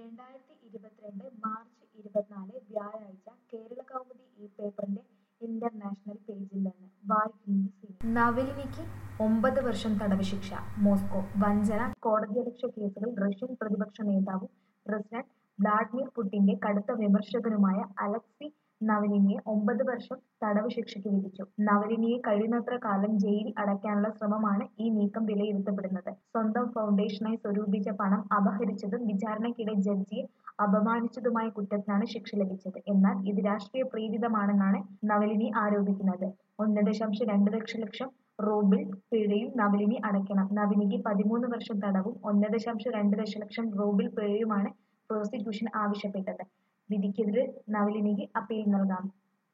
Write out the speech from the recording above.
രണ്ടായിരത്തി ഇരുപത്തിരണ്ട് മാർച്ച് ഇരുപത്തിനാല് വ്യാഴാഴ്ച കേരളകൗമുദി ഈ പേപ്പറിന്റെ ഇന്റർനാഷണൽ പേജിൽ നിന്ന് വായിക്കുന്നത് സിനി നവലിനിക്ക് ഒമ്പത് വർഷം തടവ് ശിക്ഷ മോസ്കോ വഞ്ചന കോടതിയലക്ഷ്യ കേസുകൾ റഷ്യൻ പ്രതിപക്ഷ നേതാവും പ്രസിഡന്റ് വ്ളാഡിമിർ പുടിന്റെ കടുത്ത വിമർശകനുമായ അലക്സി നവലിനിയെ ഒമ്പത് വർഷം തടവ് ശിക്ഷയ്ക്ക് വിധിച്ചു നവലിനിയെ കഴിയുന്നത്ര കാലം ജയിലിൽ അടയ്ക്കാനുള്ള ശ്രമമാണ് ഈ നീക്കം വിലയിരുത്തപ്പെടുന്നത് സ്വന്തം ഫൗണ്ടേഷനായി സ്വരൂപിച്ച പണം അപഹരിച്ചതും വിചാരണയ്ക്കിടെ ജഡ്ജിയെ അപമാനിച്ചതുമായ കുറ്റത്തിനാണ് ശിക്ഷ ലഭിച്ചത് എന്നാൽ ഇത് രാഷ്ട്രീയ പ്രേരിതമാണെന്നാണ് നവലിനി ആരോപിക്കുന്നത് ഒന്ന് ദശാംശം രണ്ട് ദശലക്ഷം റൂബിൾ പിഴയും നവലിനി അടയ്ക്കണം നവലിനിക്ക് പതിമൂന്ന് വർഷം തടവും ഒന്ന് ദശാംശം രണ്ട് ദശലക്ഷം റൂബിൾ പിഴയുമാണ് പ്രോസിക്യൂഷൻ ആവശ്യപ്പെട്ടത് വിധിക്കെതിരെ നവലിനിക്ക് അപ്പീൽ നൽകാം